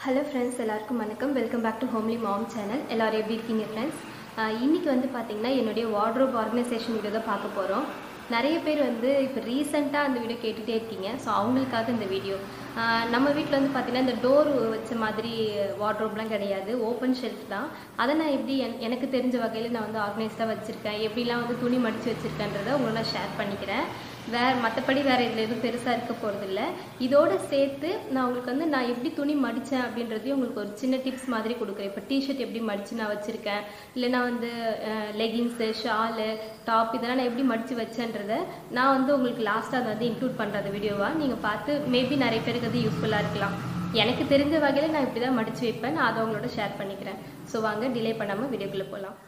hello friends எல்லாருக்கும் வணக்கம் welcome back to homely mom channel எல்லோரும் எப்படி இருக்கீங்க ஃப்ரெண்ட்ஸ் இன்றைக்கி வந்து பார்த்திங்கன்னா என்னுடைய வார்ட்ரோப் ஆர்கனைசேஷன் வீடியோ தான் பார்க்க போகிறோம் நிறைய பேர் வந்து இப்போ ரீசெண்டாக அந்த வீடியோ கேட்டுகிட்டே இருக்கீங்க ஸோ அவங்களுக்காக இந்த வீடியோ நம்ம வீட்டில் வந்து பார்த்திங்கன்னா இந்த டோர் வச்ச மாதிரி வார்ட்ரோப்லாம் கிடையாது ஓப்பன் ஷெல்ஃப் தான் அதை நான் எப்படி என் எனக்கு தெரிஞ்ச வகையில் நான் வந்து ஆர்கனைஸ்டாக வச்சுருக்கேன் எப்படிலாம் வந்து துணி மடித்து வச்சுருக்கேன்றதை உங்களை நான் ஷேர் பண்ணிக்கிறேன் வேறு மற்றபடி வேறு இதில் எதுவும் பெருசாக இருக்க போகிறதில்ல இதோடு சேர்த்து நான் உங்களுக்கு வந்து நான் எப்படி துணி மடித்தேன் அப்படின்றதையும் உங்களுக்கு ஒரு சின்ன டிப்ஸ் மாதிரி கொடுக்குறேன் இப்போ டிஷர்ட் எப்படி மடித்து நான் வச்சுருக்கேன் இல்லைனா வந்து லெகின்ஸு ஷாலு டாப் இதெல்லாம் நான் எப்படி மடித்து வச்சேன்றதை நான் வந்து உங்களுக்கு லாஸ்ட்டாக அதை வந்து இன்க்ளூட் பண்ணுற வீடியோவாக நீங்கள் பார்த்து மேபி நிறைய பேருக்கு அது யூஸ்ஃபுல்லாக இருக்கலாம் எனக்கு தெரிஞ்ச வகையில் நான் இப்படி தான் மடித்து வைப்பேன் நான் அதை உங்களோட ஷேர் பண்ணிக்கிறேன் ஸோ வாங்க டிலே பண்ணாமல் வீடியோக்குள்ளே போகலாம்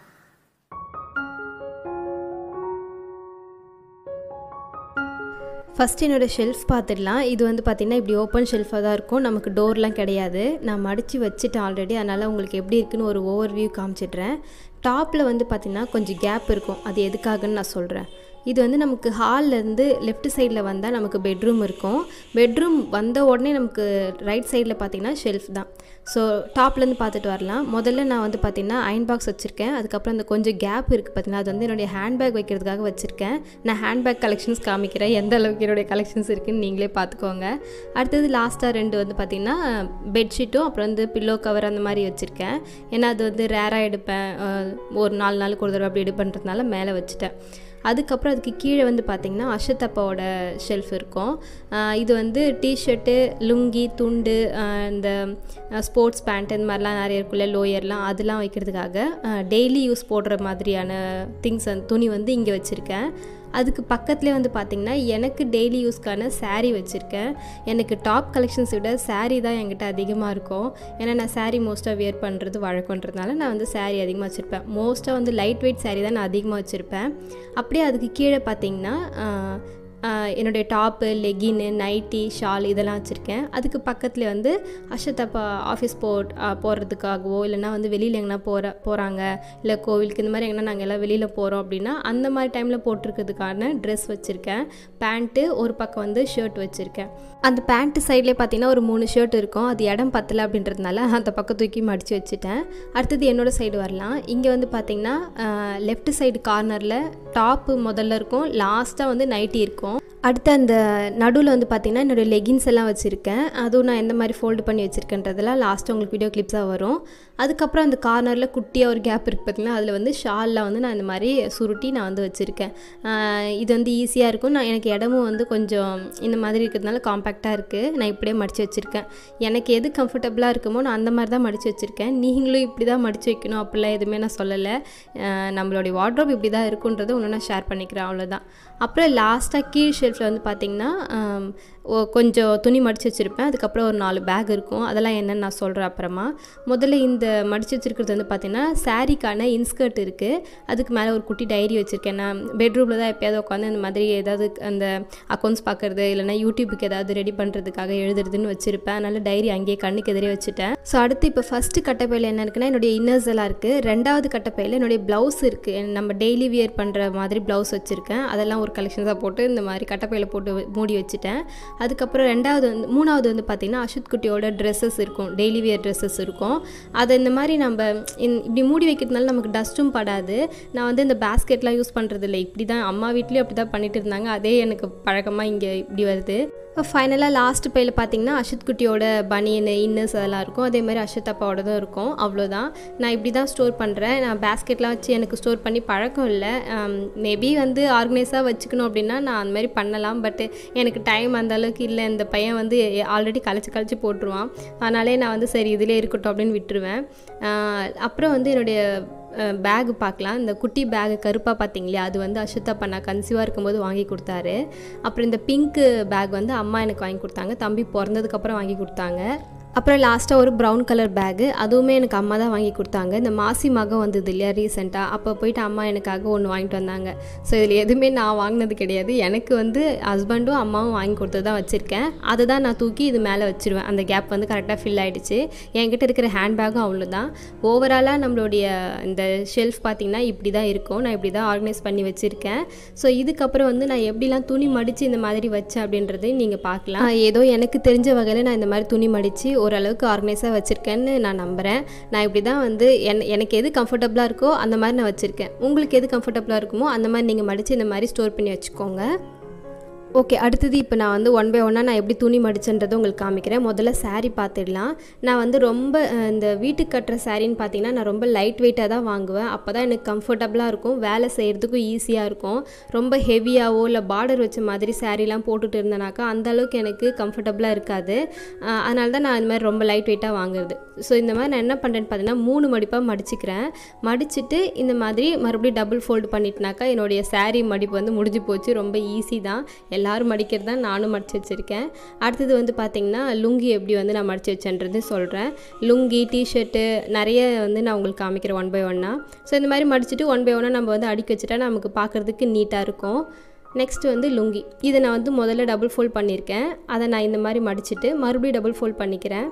ஃபஸ்ட் என்னோடய ஷெல்ஃப் பார்த்துடலாம் இது வந்து பார்த்திங்கன்னா இப்படி ஓப்பன் ஷெல்ஃபாக தான் இருக்கும் நமக்கு டோர்லாம் கிடையாது நான் மடித்து வச்சுட்டேன் ஆல்ரெடி அதனால் உங்களுக்கு எப்படி இருக்குன்னு ஒரு ஓவர் வியூ காமிச்சிடுறேன் டாப்பில் வந்து பார்த்திங்கன்னா கொஞ்சம் கேப் இருக்கும் அது எதுக்காகன்னு நான் சொல்கிறேன் இது வந்து நமக்கு ஹால்லேருந்து லெஃப்ட் சைடில் வந்தால் நமக்கு பெட்ரூம் இருக்கும் பெட்ரூம் வந்த உடனே நமக்கு ரைட் சைடில் பார்த்திங்கன்னா ஷெல்ஃப் தான் ஸோ டாப்லேருந்து பார்த்துட்டு வரலாம் முதல்ல நான் வந்து பார்த்திங்கன்னா அயன் பாக்ஸ் வச்சுருக்கேன் அதுக்கப்புறம் அந்த கொஞ்சம் கேப் இருக்குது பார்த்திங்கன்னா அது வந்து என்னுடைய ஹேண்ட்பேக் வைக்கிறதுக்காக வச்சுருக்கேன் நான் ஹேண்ட்பேக் கலெக்ஷன்ஸ் காமிக்கிறேன் எந்த அளவுக்கு என்னுடைய கலெக்ஷன்ஸ் இருக்குதுன்னு நீங்களே பார்த்துக்கோங்க அடுத்தது லாஸ்ட்டாக ரெண்டு வந்து பார்த்திங்கன்னா பெட்ஷீட்டும் அப்புறம் வந்து பில்லோ கவர் அந்த மாதிரி வச்சுருக்கேன் ஏன்னா அது வந்து ரேராக எடுப்பேன் ஒரு நாலு நாளுக்கு ஒரு தடவை அப்படி எடுப்பேன்றதுனால மேலே வச்சுட்டேன் அதுக்கப்புறம் அதுக்கு கீழே வந்து பார்த்திங்கன்னா அஷத்தப்பாவோட ஷெல்ஃப் இருக்கும் இது வந்து டிஷர்ட்டு லுங்கி துண்டு இந்த ஸ்போர்ட்ஸ் பேண்ட் இந்த மாதிரிலாம் நிறைய இருக்குல்ல லோயர்லாம் அதெல்லாம் வைக்கிறதுக்காக டெய்லி யூஸ் போடுற மாதிரியான திங்ஸ் துணி வந்து இங்கே வச்சுருக்கேன் அதுக்கு பக்கத்துலேயே வந்து பார்த்திங்கன்னா எனக்கு டெய்லி யூஸ்க்கான சாரீ வச்சுருக்கேன் எனக்கு டாப் கலெக்ஷன்ஸ் விட சாரீ தான் என்கிட்ட அதிகமாக இருக்கும் ஏன்னா நான் சாரீ மோஸ்ட்டாக வியர் பண்ணுறது வழக்கன்றதுனால நான் வந்து சாரீ அதிகமாக வச்சுருப்பேன் மோஸ்ட்டாக வந்து லைட் வெயிட் சாரீ தான் நான் அதிகமாக வச்சுருப்பேன் அப்படியே அதுக்கு கீழே பார்த்திங்கன்னா என்னுடைய டாப்பு லெகின்னு நைட்டி ஷால் இதெல்லாம் வச்சுருக்கேன் அதுக்கு பக்கத்தில் வந்து அஷத்தப்பா ஆஃபீஸ் போ போகிறதுக்காகவோ இல்லைனா வந்து வெளியில் எங்கன்னா போகிற போகிறாங்க இல்லை கோவிலுக்கு இந்த மாதிரி எங்கன்னா நாங்கள் எல்லாம் வெளியில் போகிறோம் அப்படின்னா அந்த மாதிரி டைமில் போட்டிருக்கிறதுக்கான ட்ரெஸ் வச்சுருக்கேன் பேண்ட்டு ஒரு பக்கம் வந்து ஷர்ட் வச்சுருக்கேன் அந்த பேண்ட்டு சைட்லேயே பார்த்தீங்கன்னா ஒரு மூணு ஷர்ட் இருக்கும் அது இடம் பத்தலை அப்படின்றதுனால அந்த பக்கம் தூக்கி மடித்து வச்சுட்டேன் அடுத்தது என்னோடய சைடு வரலாம் இங்கே வந்து பார்த்திங்கன்னா லெஃப்ட் சைடு கார்னரில் டாப்பு முதல்ல இருக்கும் லாஸ்ட்டாக வந்து நைட்டி இருக்கும் அடுத்து அந்த நடுவில் வந்து பார்த்திங்கன்னா என்னோடய லெகின்ஸ் எல்லாம் வச்சுருக்கேன் அதுவும் நான் எந்த மாதிரி ஃபோல்டு பண்ணி வச்சுருக்கேன்றதெல்லாம் லாஸ்ட்டு உங்களுக்கு வீடியோ கிளிப்ஸாக வரும் அதுக்கப்புறம் அந்த கார்னரில் குட்டியாக ஒரு கேப் இருக்குது பார்த்திங்கன்னா அதில் வந்து ஷாலில் வந்து நான் இந்த மாதிரி சுருட்டி நான் வந்து வச்சுருக்கேன் இது வந்து ஈஸியாக இருக்கும் நான் எனக்கு இடமும் வந்து கொஞ்சம் இந்த மாதிரி இருக்கிறதுனால காம்பேக்டாக இருக்குது நான் இப்படியே மடித்து வச்சுருக்கேன் எனக்கு எது கம்ஃபர்டபுளாக இருக்குமோ நான் அந்த மாதிரி தான் மடித்து வச்சுருக்கேன் நீங்களும் இப்படி தான் மடித்து வைக்கணும் அப்படிலாம் எதுவுமே நான் சொல்லலை நம்மளுடைய வார்ட்ரோப் இப்படி தான் இருக்குன்றதை ஒன்று நான் ஷேர் பண்ணிக்கிறேன் அவ்வளோதான் அப்புறம் லாஸ்ட்டாக கீழ் ஷெல்ஃபில் வந்து பார்த்திங்கன்னா கொஞ்சம் துணி மடித்து வச்சுருப்பேன் அதுக்கப்புறம் ஒரு நாலு பேக் இருக்கும் அதெல்லாம் என்னென்னு நான் சொல்கிறேன் அப்புறமா முதல்ல இந்த மடித்து வச்சுருக்கிறது வந்து பார்த்திங்கன்னா சாரீக்கான இன்ஸ்கர்ட் இருக்குது அதுக்கு மேலே ஒரு குட்டி டைரி வச்சுருக்கேன் நான் பெட்ரூமில் தான் எப்போயாவது உட்காந்து இந்த மாதிரி ஏதாவது அந்த அக்கௌண்ட்ஸ் பார்க்குறது இல்லைனா யூடியூபுக்கு ஏதாவது ரெடி பண்ணுறதுக்காக எழுதுறதுன்னு வச்சுருப்பேன் அதனால் டைரி அங்கேயே கண்ணுக்கு எதிரே வச்சுட்டேன் ஸோ அடுத்து இப்போ ஃபஸ்ட்டு கட்டப்பையில் என்ன இருக்குன்னா என்னுடைய இன்னர்ஸ் எல்லாம் இருக்குது ரெண்டாவது கட்டப்பையில் என்னுடைய ப்ளவுஸ் இருக்குது நம்ம டெய்லி வியர் பண்ணுற மாதிரி ப்ளவுஸ் வச்சுருக்கேன் அதெல்லாம் ஒரு கலெக்ஷன்ஸாக போட்டு இந்த மாதிரி கட்டப்பையில் போட்டு மூடி வச்சுட்டேன் அதுக்கப்புறம் ரெண்டாவது வந்து மூணாவது வந்து பார்த்திங்கன்னா அஷுத் குட்டியோட ட்ரெஸ்ஸஸ் இருக்கும் டெய்லி வியர் ட்ரெஸ்ஸஸ் இருக்கும் அதை இந்த மாதிரி நம்ம இப்படி மூடி வைக்கிறதுனால நமக்கு டஸ்ட்டும் படாது நான் வந்து இந்த பேஸ்கெட்லாம் யூஸ் பண்ணுறது இல்லை இப்படி தான் அம்மா வீட்லேயும் அப்படி தான் பண்ணிட்டு இருந்தாங்க அதே எனக்கு பழக்கமாக இங்கே இப்படி வருது ஃபைனலாக லாஸ்ட் பையில் பார்த்தீங்கன்னா அஷித் குட்டியோட பனியன் இன்னர்ஸ் அதெல்லாம் இருக்கும் அதே மாதிரி அஷித் அப்பாவோடதும் இருக்கும் அவ்வளோதான் நான் இப்படி தான் ஸ்டோர் பண்ணுறேன் நான் பேஸ்கெட்லாம் வச்சு எனக்கு ஸ்டோர் பண்ணி பழக்கம் இல்லை மேபி வந்து ஆர்கனைஸாக வச்சுக்கணும் அப்படின்னா நான் அந்த மாதிரி பண்ணலாம் பட் எனக்கு டைம் அந்த அளவுக்கு இல்லை இந்த பையன் வந்து ஆல்ரெடி கழிச்சு கழிச்சு போட்டுருவான் அதனாலே நான் வந்து சரி இதிலே இருக்கட்டும் அப்படின்னு விட்டுருவேன் அப்புறம் வந்து என்னுடைய பேக் பார்க்கலாம் இந்த குட்டி பேகு கருப்பாக பார்த்தீங்களே அது வந்து அஷுத்தப்பா நான் கன்சீவாக இருக்கும்போது வாங்கி கொடுத்தாரு அப்புறம் இந்த பிங்க்கு பேக் வந்து அம்மா எனக்கு வாங்கி கொடுத்தாங்க தம்பி பிறந்ததுக்கப்புறம் வாங்கி கொடுத்தாங்க அப்புறம் லாஸ்ட்டாக ஒரு ப்ரௌன் கலர் பேகு அதுவுமே எனக்கு அம்மா தான் வாங்கி கொடுத்தாங்க இந்த மாசி மகம் வந்தது இல்லையா ரீசெண்டாக அப்போ போயிட்டு அம்மா எனக்காக ஒன்று வாங்கிட்டு வந்தாங்க ஸோ இதில் எதுவுமே நான் வாங்கினது கிடையாது எனக்கு வந்து ஹஸ்பண்டும் அம்மாவும் வாங்கி கொடுத்தது தான் வச்சுருக்கேன் அதை தான் நான் தூக்கி இது மேலே வச்சுருவேன் அந்த கேப் வந்து கரெக்டாக ஃபில் ஆகிடுச்சு என்கிட்ட இருக்கிற ஹேண்ட்பேக்கும் அவ்வளோதான் ஓவராலாக நம்மளுடைய இந்த ஷெல்ஃப் பார்த்திங்கன்னா இப்படி தான் இருக்கும் நான் இப்படி தான் ஆர்கனைஸ் பண்ணி வச்சுருக்கேன் ஸோ இதுக்கப்புறம் வந்து நான் எப்படிலாம் துணி மடித்து இந்த மாதிரி வச்சேன் அப்படின்றதையும் நீங்கள் பார்க்கலாம் ஏதோ எனக்கு தெரிஞ்ச வகையில் நான் இந்த மாதிரி துணி மடித்து ஓரளவுக்கு ஆர்கனைஸாக வச்சுருக்கேன்னு நான் நம்புகிறேன் நான் இப்படி தான் வந்து என் எனக்கு எது கம்ஃபர்டபுளாக இருக்கோ அந்த மாதிரி நான் வச்சுருக்கேன் உங்களுக்கு எது கம்ஃபர்டபுளாக இருக்குமோ அந்த மாதிரி நீங்கள் மடித்து இந்த மாதிரி ஸ்டோர் பண்ணி வச்சுக்கோங்க ஓகே அடுத்தது இப்போ நான் வந்து ஒன் பை ஒன்னாக நான் எப்படி துணி மடிச்சுன்றதை உங்களுக்கு காமிக்கிறேன் முதல்ல saree பார்த்துடலாம் நான் வந்து ரொம்ப அஹ், இந்த வீட்டுக்கு கட்டுற சாரின்னு பார்த்தீங்கன்னா நான் ரொம்ப லைட் வெயிட்டாக தான் வாங்குவேன் அப்போ தான் எனக்கு கம்ஃபர்டபுளாக இருக்கும் வேலை செய்கிறதுக்கும் ஈஸியாக இருக்கும் ரொம்ப ஹெவியாவோ இல்லை பார்டர் வச்ச மாதிரி சாரீலாம் போட்டுட்டு இருந்தேனாக்கா அந்த அளவுக்கு எனக்கு கம்ஃபர்டபுளாக இருக்காது அஹ், அதனால தான் நான் இந்த மாதிரி ரொம்ப லைட் வெயிட்டாக வாங்குறது ஸோ இந்த மாதிரி நான் என்ன பண்ணுறேன்னு பார்த்தீங்கன்னா மூணு மடிப்பாக மடிச்சுக்கிறேன் மடிச்சுட்டு இந்த மாதிரி மறுபடியும் டபுள் ஃபோல்டு பண்ணிட்டுனாக்கா என்னுடைய saree மடிப்பு வந்து முடிஞ்சு போச்சு ரொம்ப ஈஸி தான் எல்லாரும் மடிக்கிறது தான் நானும் மடித்து வச்சுருக்கேன் அடுத்தது வந்து பார்த்திங்கன்னா லுங்கி எப்படி வந்து நான் மடித்து வச்சேன்றது சொல்கிறேன் லுங்கி டிஷர்ட்டு நிறைய வந்து நான் உங்களுக்கு காமிக்கிறேன் ஒன் பை ஒன்னாக ஸோ இந்த மாதிரி மடிச்சுட்டு ஒன் பை ஒன்னாக நம்ம வந்து அடுக்கி வச்சுட்டா நமக்கு பார்க்குறதுக்கு நீட்டாக இருக்கும் நெக்ஸ்ட் வந்து லுங்கி இதை நான் வந்து முதல்ல டபுள் ஃபோல்ட் பண்ணியிருக்கேன் அதை நான் இந்த மாதிரி மடிச்சுட்டு மறுபடியும் டபுள் ஃபோல்ட் பண்ணிக்கிறேன்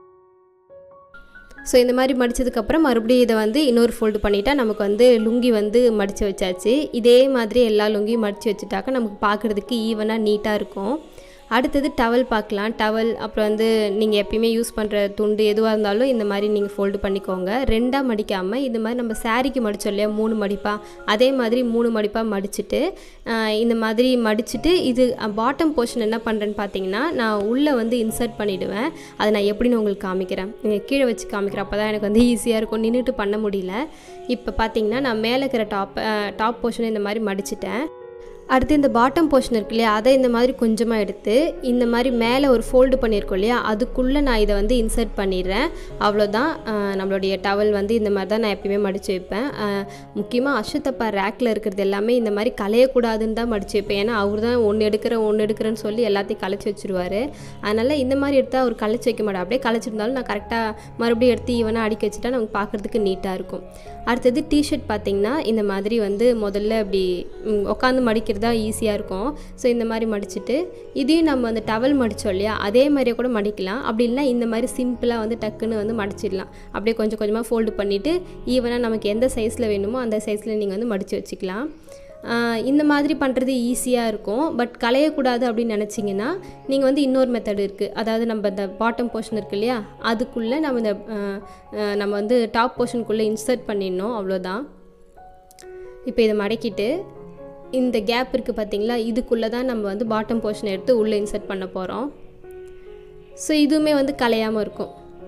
ஸோ இந்த மாதிரி மடித்ததுக்கப்புறம் மறுபடியும் இதை வந்து இன்னொரு ஃபோல்டு பண்ணிட்டா நமக்கு வந்து லுங்கி வந்து மடித்து வச்சாச்சு இதே மாதிரி எல்லா லுங்கியும் மடித்து வச்சுட்டாக்கா நமக்கு பார்க்குறதுக்கு ஈவனாக நீட்டாக இருக்கும் அடுத்தது டவல் பார்க்கலாம் டவல் அப்புறம் வந்து நீங்கள் எப்பயுமே யூஸ் பண்ணுற துண்டு எதுவாக இருந்தாலும் இந்த மாதிரி நீங்கள் ஃபோல்டு பண்ணிக்கோங்க ரெண்டாக மடிக்காமல் இந்த மாதிரி நம்ம சாரிக்கு மடித்தோம் இல்லையா மூணு மடிப்பாக அதே மாதிரி மூணு மடிப்பாக மடிச்சுட்டு ஆஹ், இந்த மாதிரி மடிச்சுட்டு இது பாட்டம் போர்ஷன் என்ன பண்ணுறேன்னு பார்த்தீங்கன்னா நான் உள்ளே வந்து இன்சர்ட் பண்ணிவிடுவேன் அதை நான் எப்படின்னு உங்களுக்கு காமிக்கிறேன் நீங்கள் கீழே வச்சு காமிக்கிறேன் அப்போ தான் எனக்கு வந்து ஈஸியாக இருக்கும் நின்றுட்டு பண்ண முடியல இப்போ பார்த்தீங்கன்னா நான் மேலே இருக்கிற டாப் டாப் போர்ஷனை இந்த மாதிரி மடிச்சிட்டேன் அடுத்து இந்த பாட்டம் போர்ஷன் இருக்கு இல்லையா அதை இந்த மாதிரி கொஞ்சமாக எடுத்து இந்த மாதிரி மேலே ஒரு ஃபோல்டு பண்ணியிருக்கோம் இல்லையா அதுக்குள்ளே நான் இதை வந்து இன்சர்ட் பண்ணிடுறேன் அவ்வளோதான் ஆஹ், நம்மளுடைய டவல் வந்து இந்த மாதிரி தான் நான் எப்பயுமே மடித்து வைப்பேன் முக்கியமாக அஷத்தப்பா ரேக்கில் இருக்கிறது எல்லாமே இந்த மாதிரி கலையக்கூடாதுன்னு தான் மடித்து வைப்பேன் ஏன்னா அவர் தான் ஒன்று எடுக்கிறேன் ஒன்று எடுக்கிறேன்னு சொல்லி எல்லாத்தையும் கலைச்சி வச்சுருவாரு அதனால் இந்த மாதிரி எடுத்தால் அவர் கலைச்சி வைக்க மாட்டேன் அப்படியே கலைச்சிருந்தாலும் நான் கரெக்டாக மறுபடியும் எடுத்து ஈவனாக அடிக்க வச்சுட்டா நமக்கு பார்க்குறதுக்கு நீட்டாக இருக்கும் அடுத்தது டிஷர்ட் பார்த்தீங்கன்னா இந்த மாதிரி வந்து முதல்ல இப்படி உட்காந்து மடிக்கிறதா ஈஸியாக இருக்கும் ஸோ இந்த மாதிரி மடிச்சுட்டு இதையும் நம்ம அந்த டவல் மடித்தோம் இல்லையா அதே மாதிரியே கூட மடிக்கலாம் அப்படி இல்லைனா இந்த மாதிரி சிம்பிளாக வந்து டக்குன்னு வந்து மடிச்சிடலாம் அப்படியே கொஞ்சம் கொஞ்சமாக ஃபோல்டு பண்ணிவிட்டு ஈவனாக நமக்கு எந்த சைஸில் வேணுமோ அந்த சைஸில் நீங்கள் வந்து மடித்து வச்சுக்கலாம் ஆஹ் இந்த மாதிரி பண்ணுறது ஈஸியாக இருக்கும் பட் களையக்கூடாது அப்படின்னு நினச்சிங்கன்னா நீங்கள் வந்து இன்னொரு மெத்தட் இருக்குது அதாவது நம்ம இந்த பாட்டம் போர்ஷன் இருக்கு இல்லையா அதுக்குள்ளே நம்ம இந்த ஆஹ் ஆஹ் நம்ம வந்து டாப் போர்ஷனுக்குள்ளே இன்சர்ட் பண்ணிடணும் அவ்வளோதான் இப்போ இதை மடக்கிட்டு இந்த கேப் இருக்குது பார்த்தீங்களா இதுக்குள்ளே தான் நம்ம வந்து பாட்டம் போர்ஷன் எடுத்து உள்ளே இன்சர்ட் பண்ண போகிறோம் ஸோ இதுவுமே வந்து கலையாமல் இருக்கும்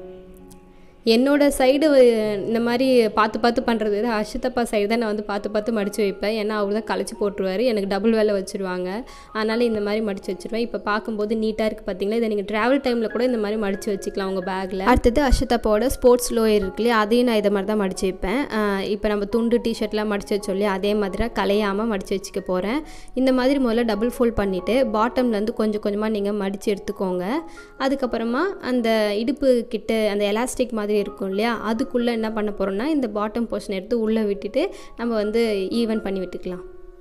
என்னோட சைடு இந்த மாதிரி பார்த்து பார்த்து பண்ணுறது விட அஷிதப்பா சைடு தான் நான் வந்து பார்த்து பார்த்து மடித்து வைப்பேன் ஏன்னா அவர் தான் கழிச்சு போட்டுருவாரு எனக்கு டபுள் வேலை வச்சுருவாங்க அதனால் இந்த மாதிரி மடித்து வச்சுருவேன் இப்போ பார்க்கும்போது நீட்டாக இருக்குது பார்த்தீங்களா இதை நீங்கள் ட்ராவல் டைமில் கூட இந்த மாதிரி மடித்து வச்சுக்கலாம் உங்கள் பேக்கில் அடுத்தது அஷிதப்பாவோட ஸ்போர்ட்ஸ் லோயர் இருக்கு இல்லையா அதையும் நான் இதை மாதிரி தான் மடித்து வைப்பேன் ஆஹ் இப்போ நம்ம துண்டு டிஷர்ட்லாம் மடித்து வச்சோம் இல்லையா அதே மாதிரி கலையாமல் மடித்து வச்சுக்க போகிறேன் இந்த மாதிரி முதல்ல டபுள் ஃபோல்ட் பண்ணிவிட்டு பாட்டம்லேருந்து கொஞ்சம் கொஞ்சமாக நீங்கள் மடித்து எடுத்துக்கோங்க அதுக்கப்புறமா அந்த இடுப்பு கிட்ட அந்த எலாஸ்டிக் மாதிரி இருக்கும் இல்லையா அதுக்குள்ளே என்ன பண்ண போகிறோம்னா இந்த பாட்டம் போர்ஷன் எடுத்து உள்ளே விட்டுட்டு நம்ம வந்து ஈவன் பண்ணி விட்டுக்கலாம்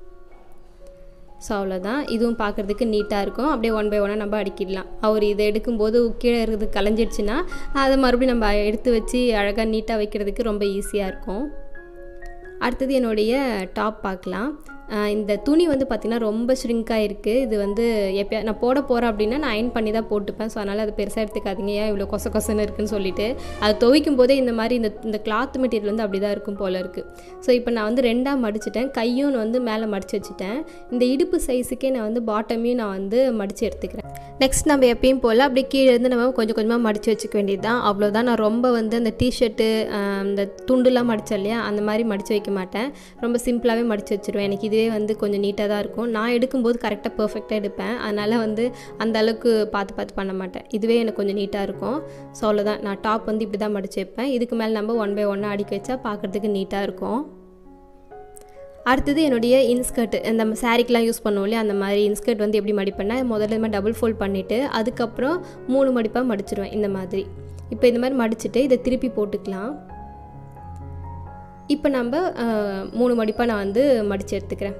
ஸோ அவ்வளோதான் இதுவும் பார்க்குறதுக்கு நீட்டாக இருக்கும் அப்படியே ஒன் பை ஒன்னாக நம்ம அடிக்கிடலாம் அவர் இதை எடுக்கும்போது கீழே இருக்கிறது கலைஞ்சிடுச்சுன்னா அதை மறுபடியும் நம்ம எடுத்து வச்சு அழகாக நீட்டாக வைக்கிறதுக்கு ரொம்ப ஈஸியாக இருக்கும் அடுத்தது என்னுடைய டாப் பார்க்கலாம் ஆஹ் இந்த துணி வந்து பார்த்திங்கன்னா ரொம்ப ஷ்ரிங்காக இருக்குது இது வந்து எப்பயா நான் போட போகிறேன் அப்படின்னா நான் அயன் பண்ணி தான் போட்டுப்பேன் ஸோ அதனால் அது பெருசாக எடுத்துக்காதீங்க ஏன் இவ்வளோ கொச கொசன்னு இருக்குன்னு சொல்லிட்டு அது துவைக்கும் போதே இந்த மாதிரி இந்த இந்த கிளாத் மெட்டீரியல் வந்து அப்படி தான் இருக்கும் போல் இருக்குது ஸோ இப்போ நான் வந்து ரெண்டாக மடிச்சிட்டேன் கையும் வந்து மேலே மடித்து வச்சுட்டேன் இந்த இடுப்பு சைஸுக்கே நான் வந்து பாட்டமையும் நான் வந்து மடித்து எடுத்துக்கிறேன் நெக்ஸ்ட் நம்ம எப்பயும் போல் அப்படியே கீழே இருந்து நம்ம கொஞ்சம் கொஞ்சமாக மடித்து வச்சுக்க வேண்டியது தான் அவ்வளோதான் நான் ரொம்ப வந்து அந்த டிஷர்ட்டு இந்த துண்டுலாம் மடித்தேன் இல்லையா அந்த மாதிரி மடித்து வைக்க மாட்டேன் ரொம்ப சிம்பிளாகவே மடித்து வச்சுருவேன் எனக்கு இதுவே வந்து கொஞ்சம் நீட்டாக தான் இருக்கும் நான் எடுக்கும்போது கரெக்டாக பர்ஃபெக்டாக எடுப்பேன் அதனால் வந்து அந்த அளவுக்கு பார்த்து பார்த்து பண்ண மாட்டேன் இதுவே எனக்கு கொஞ்சம் நீட்டாக இருக்கும் ஸோ அவ்வளோதான் நான் டாப் வந்து இப்படி தான் மடித்து வைப்பேன் இதுக்கு மேலே நம்ம ஒன் பை ஒன்னாக அடிக்க வச்சா பார்க்குறதுக்கு நீட்டாக இருக்கும் அடுத்தது என்னுடைய இன்ஸ்கர்ட் இந்த சாரீக்கெலாம் யூஸ் பண்ணுவோம் இல்லையா அந்த மாதிரி இன்ஸ்கர்ட் வந்து எப்படி மடிப்பேன்னா முதல்ல இந்த மாதிரி டபுள் ஃபோல்ட் பண்ணிவிட்டு அதுக்கப்புறம் மூணு மடிப்பாக மடிச்சிருவேன் இந்த மாதிரி இப்போ இந்த மாதிரி மடிச்சுட்டு இதை திருப்பி போட்டுக்கலாம் இப்போ நம்ம அஹ், மூணு மடிப்பாக நான் வந்து மடித்து எடுத்துக்கிறேன்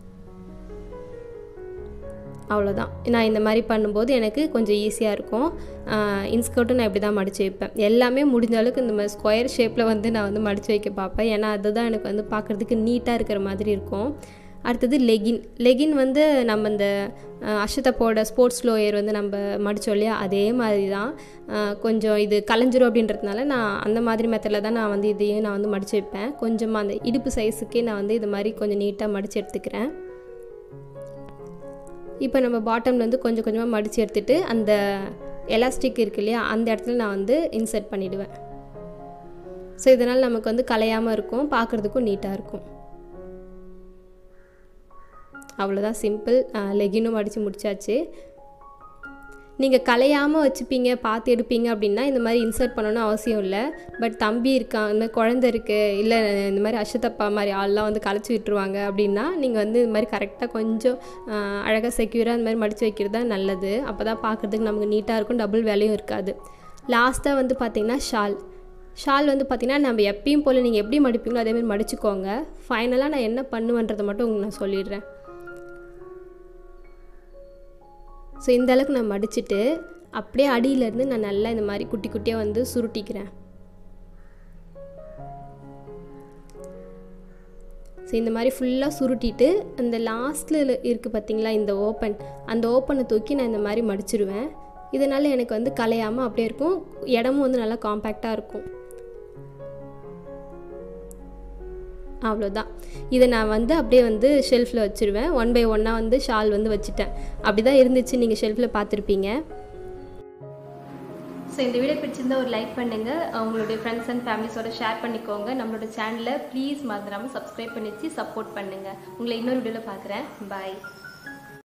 அவ்வளோதான் நான் இந்த மாதிரி பண்ணும்போது எனக்கு கொஞ்சம் ஈஸியாக இருக்கும் இன்ஸ்கர்ட்டும் நான் இப்படி தான் மடித்து வைப்பேன் எல்லாமே முடிஞ்ச அளவுக்கு இந்த மாதிரி ஸ்கொயர் ஷேப்பில் வந்து நான் வந்து மடித்து வைக்க பார்ப்பேன் ஏன்னா அதுதான் எனக்கு வந்து பார்க்குறதுக்கு நீட்டாக இருக்கிற மாதிரி இருக்கும் அடுத்தது லெகின் லெகின் வந்து நம்ம இந்த அஷதப்போட ஸ்போர்ட்ஸ் லோயர் வந்து நம்ம மடித்தோம் இல்லையா அதே மாதிரி தான் கொஞ்சம் இது கலைஞ்சிரும் அப்படின்றதுனால நான் அந்த மாதிரி மெத்தடில் தான் நான் வந்து இதையும் நான் வந்து மடித்து வைப்பேன் கொஞ்சமாக அந்த இடுப்பு சைஸுக்கே நான் வந்து இது மாதிரி கொஞ்சம் நீட்டாக மடித்து எடுத்துக்கிறேன் இப்போ நம்ம பாட்டமில் வந்து கொஞ்சம் கொஞ்சமாக மடித்து எடுத்துகிட்டு அந்த எலாஸ்டிக் இருக்கு இல்லையா அந்த இடத்துல நான் வந்து இன்சர்ட் பண்ணிவிடுவேன் ஸோ இதனால் நமக்கு வந்து கலையாமல் இருக்கும் பார்க்குறதுக்கும் நீட்டாக இருக்கும் அவ்வளோதான் சிம்பிள் லெகினும் அடித்து முடிச்சாச்சு நீங்கள் கலையாமல் வச்சுப்பீங்க பார்த்து எடுப்பீங்க அப்படின்னா இந்த மாதிரி இன்சர்ட் பண்ணணும்னு அவசியம் இல்லை பட் தம்பி இருக்கான் இந்த மாதிரி குழந்த இருக்குது இல்லை இந்த மாதிரி அஷத்தப்பா மாதிரி ஆள்லாம் வந்து கலைச்சி விட்டுருவாங்க அப்படின்னா நீங்கள் வந்து இது மாதிரி கரெக்டாக கொஞ்சம் அழகாக செக்யூராக இந்த மாதிரி மடித்து வைக்கிறது தான் நல்லது அப்போ தான் பார்க்குறதுக்கு நமக்கு நீட்டாக இருக்கும் டபுள் வேலையும் இருக்காது லாஸ்ட்டாக வந்து பார்த்திங்கன்னா ஷால் ஷால் வந்து பார்த்திங்கன்னா நம்ம எப்பயும் போல் நீங்கள் எப்படி மடிப்பீங்களோ அதேமாதிரி மடிச்சுக்கோங்க ஃபைனலாக நான் என்ன பண்ணுவேன்றதை மட்டும் உங்களுக்கு நான் சொல்லிடுறேன் ஸோ இந்த அளவுக்கு நான் மடிச்சுட்டு அப்படியே அடியிலேருந்து நான் நல்லா இந்த மாதிரி குட்டி குட்டியாக வந்து சுருட்டிக்கிறேன் ஸோ இந்த மாதிரி ஃபுல்லாக சுருட்டிட்டு அந்த லாஸ்ட்டில் இருக்குது பார்த்தீங்களா இந்த ஓப்பன் அந்த ஓப்பனை தூக்கி நான் இந்த மாதிரி மடிச்சிருவேன் இதனால் எனக்கு வந்து கலையாமல் அப்படியே இருக்கும் இடமும் வந்து நல்லா காம்பேக்டாக இருக்கும் அவ்வளோதான் இதை நான் வந்து அப்படியே வந்து ஷெல்ஃபில் வச்சுருவேன் ஒன் பை ஒன்னாக வந்து ஷால் வந்து வச்சுட்டேன் அப்படி தான் இருந்துச்சு நீங்கள் ஷெல்ஃபில் பார்த்துருப்பீங்க ஸோ இந்த வீடியோ பிடிச்சிருந்தா ஒரு லைக் பண்ணுங்கள் உங்களுடைய ஃப்ரெண்ட்ஸ் அண்ட் ஃபேமிலிஸோட ஷேர் பண்ணிக்கோங்க நம்மளோட சேனலை ப்ளீஸ் மறந்துடாமல் சப்ஸ்கிரைப் பண்ணிச்சு சப்போர்ட் பண்ணுங்கள் உங்களை இன்னொரு வீடியோவில் பார்க்குறேன் பாய்